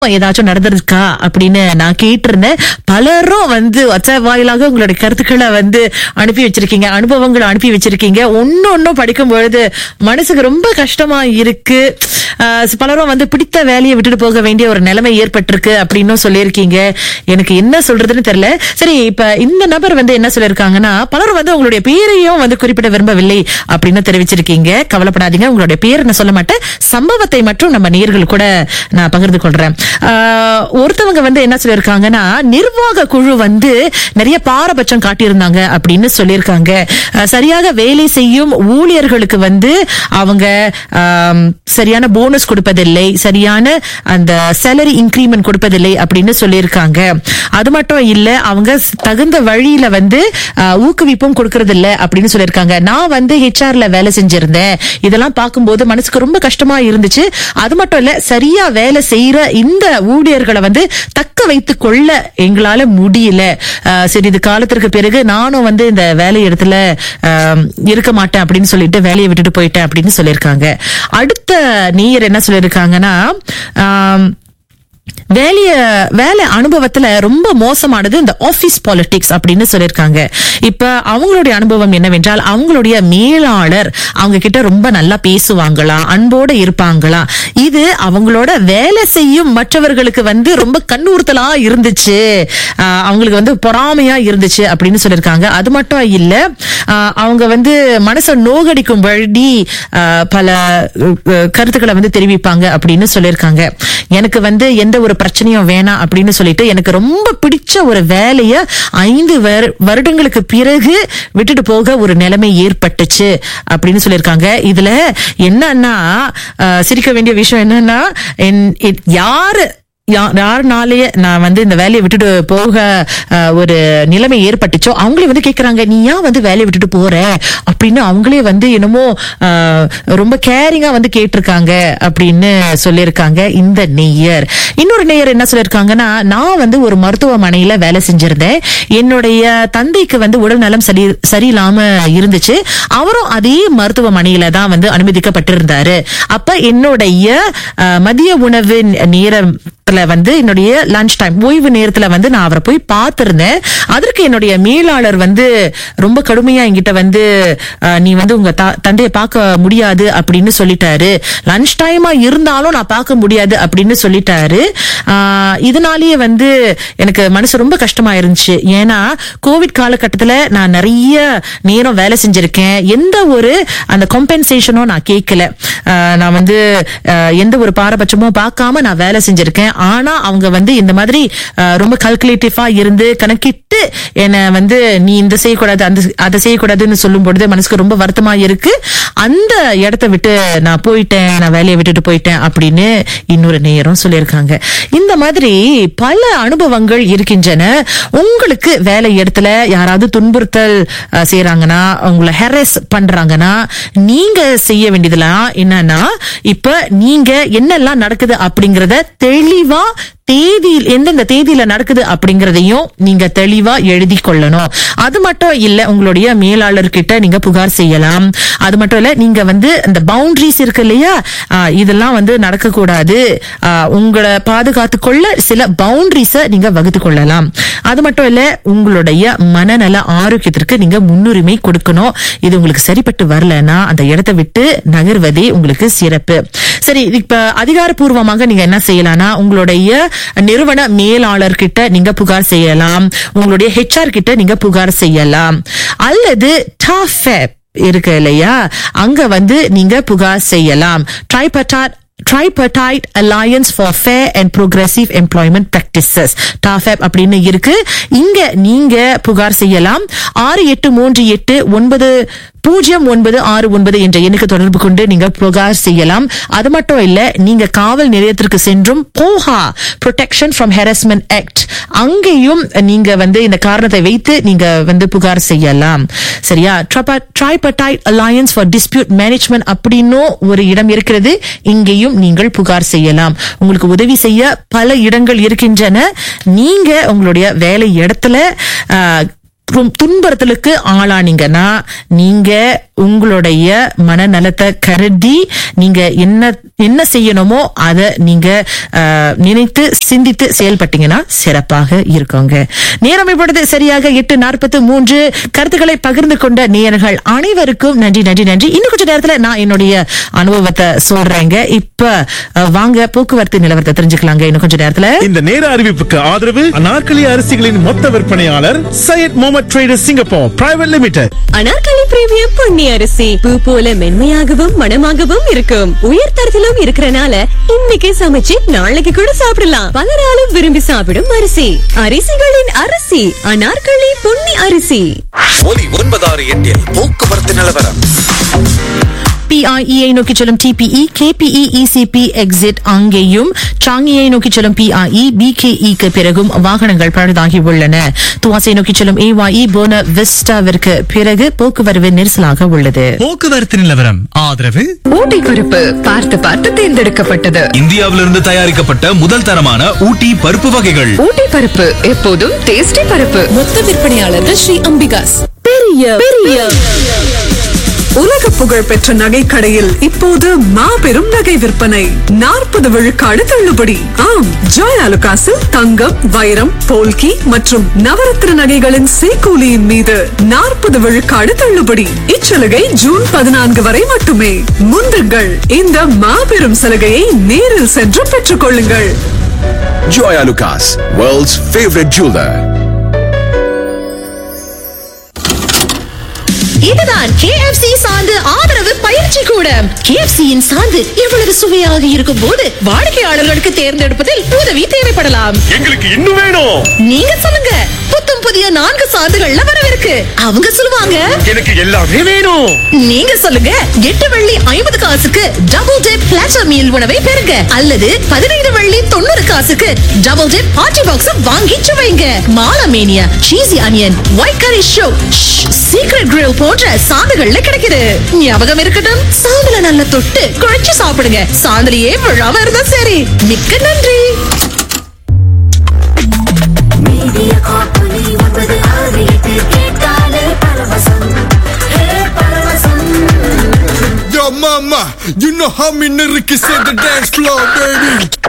ஏதாச்சும் நடந்திருக்கா அப்படின்னு நான் கேட்டிருந்தேன் பலரும் வந்து வாட்ஸ்அப் வாயிலாக உங்களுடைய கருத்துக்களை வந்து அனுப்பி வச்சிருக்கீங்க அனுபவங்களை அனுப்பி வச்சிருக்கீங்க ஒன்னு ஒன்னும் படிக்கும் பொழுது மனசுக்கு ரொம்ப கஷ்டமா இருக்கு ஆஹ் பலரும் வந்து பிடித்த வேலையை விட்டுட்டு போக வேண்டிய ஒரு நிலைமை ஏற்பட்டிருக்கு அப்படின்னும் சொல்லியிருக்கீங்க எனக்கு என்ன சொல்றதுன்னு தெரியல சரி இப்ப இந்த நபர் வந்து என்ன சொல்லியிருக்காங்கன்னா பலரும் வந்து உங்களுடைய பேரையும் வந்து குறிப்பிட விரும்பவில்லை அப்படின்னு தெரிவிச்சிருக்கீங்க கவலைப்படாதீங்க உங்களுடைய பேர் நான் சொல்ல மாட்டேன் சம்பவத்தை மட்டும் நம்ம நேர்கள் கூட நான் பகிர்ந்து கொள்றேன் ஆஹ் ஒருத்தவங்க வந்து என்ன சொல்லியிருக்காங்கன்னா நிர்வாக குழு வந்து நிறைய பாரபட்சம் காட்டியிருந்தாங்க அப்படின்னு சொல்லியிருக்காங்க ஆஹ் சரியாக வேலை செய்யும் ஊழியர்களுக்கு வந்து அவங்க ஆம், சரியான போனஸ் கொடுப்பதில்லை சரியான அந்த சேலரி இன்க்ரிமெண்ட் கொடுப்பதில்லை அப்படின்னு சொல்லியிருக்காங்க அது மட்டும் இல்ல அவங்க ஸ்- தகுந்த வழியில வந்து ஆஹ், ஊக்குவிப்பும் கொடுக்கறது இல்ல அப்படின்னு சொல்லியிருக்காங்க நான் வந்து ஹெச்ஆர்ல வேலை செஞ்சிருந்தேன் இதெல்லாம் பார்க்கும்போது மனசுக்கு ரொம்ப கஷ்டமா இருந்துச்சு அது மட்டும் இல்ல சரியா வேலை செய்யற இந்த ஊழியர்களை வந்து தக்க வைத்துக் கொள்ள எங்களால முடியல ஆஹ், சிறிது காலத்திற்கு பிறகு நானும் வந்து இந்த வேலை இடத்துல ஆம், இருக்க மாட்டேன் அப்படின்னு சொல்லிட்டு வேலையை விட்டுட்டு போயிட்டேன் அப்படின்னு சொல்லியிருக்காங்க அடுத்த நீயர் என்ன சொல்லியிருக்காங்கன்னா ஆம், வேலைய வேலை அனுபவத்துல ரொம்ப மோசமானது இந்த ஆபீஸ் பாலிடிக்ஸ் அப்படின்னு சொல்லியிருக்காங்க இப்ப அவங்களுடைய அனுபவம் என்னவென்றால் அவங்களுடைய மேலாளர் அவங்க கிட்ட ரொம்ப நல்லா பேசுவாங்களாம் அன்போட இருப்பாங்களாம் இது அவங்களோட வேலை செய்யும் மற்றவர்களுக்கு வந்து ரொம்ப கண்ணூர்த்தலா இருந்துச்சு ஆஹ் அவங்களுக்கு வந்து பொறாமையா இருந்துச்சு அப்படின்னு சொல்லியிருக்காங்க அது மட்டும் இல்ல ஆஹ் அவங்க வந்து மனசை நோகடிக்கும் வழி ஆஹ் பல அஹ், கருத்துக்களை வந்து தெரிவிப்பாங்க அப்படின்னு சொல்லியிருக்காங்க எனக்கு வந்து எந்த ஒரு பிரச்சனையும் வேணாம் அப்படின்னு சொல்லிட்டு எனக்கு ரொம்ப பிடிச்ச ஒரு வேலைய ஐந்து வரு- வருடங்களுக்கு பிறகு விட்டுட்டு போக ஒரு நிலைமை ஏற்பட்டுச்சு அப்படின்னு சொல்லியிருக்காங்க இதுல என்னன்னா ஆஹ், சிரிக்க வேண்டிய விஷயம் என்னன்னா என்- என்- யாரு யா- யாருனாலேயே நான் வந்து இந்த வேலையை விட்டுட்டு போக அஹ், ஒரு நிலைமை ஏற்பட்டுச்சோ அவங்களே வந்து கேக்குறாங்க நீ ஏன் வந்து வேலையை விட்டுட்டு போற அப்படின்னு அவங்களே வந்து என்னமோ அஹ், ரொம்ப கேரிங்கா வந்து கேட்டிருக்காங்க அப்படின்னு சொல்லியிருக்காங்க இந்த நெய்யர் இன்னொரு நெய்யர் என்ன சொல்லியிருக்காங்கன்னா நான் வந்து ஒரு மருத்துவமனையில வேலை செஞ்சிருந்தேன் என்னுடைய தந்தைக்கு வந்து உடல் நலம் சரி சரியில்லாம இருந்துச்சு அவரும் அதே மருத்துவமனையில தான் வந்து அனுமதிக்கப்பட்டிருந்தாரு அப்ப என்னுடைய அஹ், மதிய உணவு நேரத்துல வந்து என்னுடைய லஞ்ச் டைம் ஓய்வு நேரத்துல வந்து நான் அவரை போய் பார்த்திருந்தேன் அதற்கு என்னுடைய மேலாளர் வந்து ரொம்ப கடுமையா என்கிட்ட வந்து அஹ், நீ வந்து உங்க தா- தந்தையை பார்க்க முடியாது அப்படின்னு சொல்லிட்டாரு லஞ்ச் டைமா இருந்தாலும் நான் பார்க்க முடியாது அப்படின்னு சொல்லிட்டாரு ஆஹ், இதனாலேயே வந்து எனக்கு மனசு ரொம்ப கஷ்டமா இருந்துச்சு ஏன்னா கோவிட் காலகட்டத்துல நான் நிறைய நேரம் வேலை செஞ்சிருக்கேன் எந்த ஒரு அந்த காம்பன்சேஷனும் நான் கேட்கல ஆஹ், நான் வந்து ஆஹ், எந்த ஒரு பாரபட்சமும் பார்க்காம நான் வேலை செஞ்சிருக்கேன் ஆனா அவங்க வந்து இந்த மாதிரி ஆஹ், ரொம்ப கல்குலேட்டிவா இருந்து கணக்கிட்டு என்ன வந்து நீ இந்த செய்யக்கூடாது அந்த அதை செய்யக்கூடாதுன்னு சொல்லும் பொழுது மனசுக்கு ரொம்ப வருத்தமா இருக்கு அந்த இடத்த விட்டு நான் போயிட்டேன் நான் வேலையை விட்டுட்டு போயிட்டேன் அப்படின்னு இன்னொரு நேரம் சொல்லியிருக்காங்க இந்த மாதிரி பல அனுபவங்கள் இருக்கின்றன உங்களுக்கு வேலை இடத்துல யாராவது துன்புறுத்தல் அஹ், செய்யறாங்கன்னா உங்களை ஹெரஸ் பண்றாங்கன்னா நீங்க செய்ய வேண்டியதெல்லாம் என்னன்னா இப்ப நீங்க என்னெல்லாம் நடக்குது அப்படிங்கறத தெளிவா தேதியில் எந்தெந்த தேதியில நடக்குது அப்படிங்கறதையும் நீங்க தெளிவா எழுதி கொள்ளணும் அது மட்டும் இல்ல உங்களுடைய மேலாளர் கிட்ட நீங்க புகார் செய்யலாம் அது மட்டும் இல்ல நீங்க வந்து இந்த பவுண்டரிஸ் இருக்கு இல்லையா ஆஹ் இதெல்லாம் வந்து நடக்கக்கூடாது ஆஹ் உங்களை பாதுகாத்து கொள்ள சில பவுண்டரிஸ நீங்க வகுத்து கொள்ளலாம் அது மட்டும் இல்ல உங்களுடைய மனநல ஆரோக்கியத்திற்கு நீங்க முன்னுரிமை கொடுக்கணும் இது உங்களுக்கு சரிப்பட்டு வரலன்னா அந்த இடத்தை விட்டு நகர்வதே உங்களுக்கு சிறப்பு சரி இப்ப அதிகாரப்பூர்வமாக நீங்க என்ன செய்யலாம்னா உங்களுடைய நிறுவன மேலாளர் கிட்ட நீங்க புகார் செய்யலாம் உங்களுடைய ஹெச்ஆர் கிட்ட நீங்க புகார் செய்யலாம் அல்லது டாஃபெப் இருக்கு இல்லையா அங்க வந்து நீங்க புகார் செய்யலாம் ட்ரைபட்டாட் Tripartite Alliance for Fair and Progressive Employment Practices TAFEP அப்படின்னு இருக்கு இங்க நீங்க புகார் செய்யலாம் ஆறு எட்டு மூன்று எட்டு ஒன்பது பூஜ்ஜியம் ஒன்பது ஆறு ஒன்பது என்ற எண்ணுக்கு தொடர்பு கொண்டு நீங்க புகார் செய்யலாம் அது மட்டும் இல்ல நீங்க காவல் நிலையத்திற்கு சென்றும் போஹா ப்ரொடெக்ஷன் ஃப்ரம் ஹெரஸ்மெண்ட் ஆக்ட் அங்கேயும் நீங்க வந்து இந்த காரணத்தை வைத்து நீங்க வந்து புகார் செய்யலாம் சரியா tripartite alliance for dispute management அப்படின்னும் ஒரு இடம் இருக்கிறது இங்கேயும் நீங்கள் புகார் செய்யலாம் உங்களுக்கு உதவி செய்ய பல இடங்கள் இருக்கின்றன நீங்க உங்களுடைய வேலை இடத்துல ஆஹ், துன்புறுத்தலுக்கு ஆளானீங்கன்னா நீங்க உங்களுடைய மனநலத்தை கருதி நீங்க என்ன என்ன செய்யணுமோ அதை நீங்க அஹ், நினைத்து சிந்தித்து செயல்பட்டீங்கன்னா சிறப்பாக இருக்குங்க நேரம் இப்பொழுது சரியாக எட்டு நாற்பத்து மூன்று கருத்துக்களை பகிர்ந்து கொண்ட நேயர்கள் அனைவருக்கும் நன்றி நன்றி நன்றி இன்னும் கொஞ்ச நேரத்துல நான் என்னுடைய அனுபவத்தை சொல்றேங்க இப்ப அஹ், வாங்க போக்குவரத்து நிலவரத்தை தெரிஞ்சுக்கலாங்க இன்னும் கொஞ்ச நேரத்துல இந்த நேர அறிவிப்புக்கு ஆதரவு அனார்கலி அரிசிகளின் மொத்த விற்பனையாளர் Syed Mohammed traders Singapore private limited Anarkali premium Ponni அரிசி பூ போல மென்மையாகவும் மணமாகவும் இருக்கும் உயர் தரத்திலும் இருக்கறனால இன்னைக்கு சமைச்சு நாளைக்கு கூட சாப்பிடலாம் பலராலும் விரும்பி சாப்பிடும் அரிசி அரிசிகளின் அரிசி அனார்கலி பொன்னி அரிசி ஒலி ஒன்பதாறு எட்டில் போக்குவரத்து நிலவரம் பிஐஇயை நோக்கி செல்லும் டிபிஇ கேபிஇ இசிபி எக்ஸிட் அங்கேயும் சாங்கியை நோக்கி செல்லும் பிஐஇ பிகேஇக்கு பிறகும் வாகனங்கள் பழுதாகி உள்ளன துவாசை நோக்கி செல்லும் ஏவாஇ போன விஸ்டாவிற்கு பிறகு போக்குவரவு நெரிசலாக உள்ளது போக்குவரத்து நிலவரம் ஆதரவு ஊட்டி பருப்பு பார்த்து பார்த்து தேர்ந்தெடுக்கப்பட்டது இந்தியாவிலிருந்து தயாரிக்கப்பட்ட முதல் தரமான ஊட்டி பருப்பு வகைகள் ஊட்டி பருப்பு எப்போதும் டேஸ்டி பருப்பு மொத்த விற்பனையாளர்கள் ஸ்ரீ அம்பிகாஸ் பெரிய பெரிய உலக புகழ் பெற்ற நகைக்கடையில் இப்போது மாபெரும் நகை விற்பனை நாற்பது விழுக்காடு தள்ளுபடி ஆம் ஜாய் அலுகாசில் தங்கம் வைரம் போல்கி மற்றும் நவரத்ன நகைகளின் சேக்கூலியின் மீது நாற்பது விழுக்காடு தள்ளுபடி இச்சலுகை ஜூன் பதினான்கு வரை மட்டுமே முந்துங்கள் இந்த மாபெரும் சலுகையை நேரில் சென்று பெற்றுக் கொள்ளுங்கள் Joya Lucas, world's favorite jeweler. இதுதான் KFC சாந்து ஆதரவு பயிற்சி கூடம் KFC யின் சாந்து இவ்வளவு சுவையாக இருக்கும் போது வாடிக்கையாளர்களுக்கு தேர்ந்தெடுப்பதில் உதவி தேவைப்படலாம் எங்களுக்கு இன்னும் வேணும் நீங்க சொல்லுங்க புத்தம் புதிய நான்கு சாந்துகள்ல வரவிருக்கு அவங்க சொல்லுவாங்க எனக்கு எல்லாமே வேணும் நீங்க சொல்லுங்க எட்டு வெள்ளி ஐம்பது காசுக்கு டபுள் டிப் பிளாட்டர் மீல் உணவை பெறுங்க அல்லது பதினைந்து வெள்ளி தொண்ணூறு காசுக்கு டபுள் டிப் பார்ட்டி பாக்ஸ் வாங்கி சுவைங்க மாலமேனியா cheesy onion white curry show secret grill போன்ற சாந்துகள்ல கிடைக்குது ஞாபகம் இருக்கட்டும் சாந்துல நல்ல தொட்டு குழைச்சு சாப்பிடுங்க சாந்துலயே விழாம இருந்தா சரி மிக்க நன்றி மீடியா காப்பொலி ஒன்பது ஆறு எட்டு கேட்டாலே பரவசம் ஹே பரவசம் Yo, mama, you know how me nigga can set the dance floor, baby.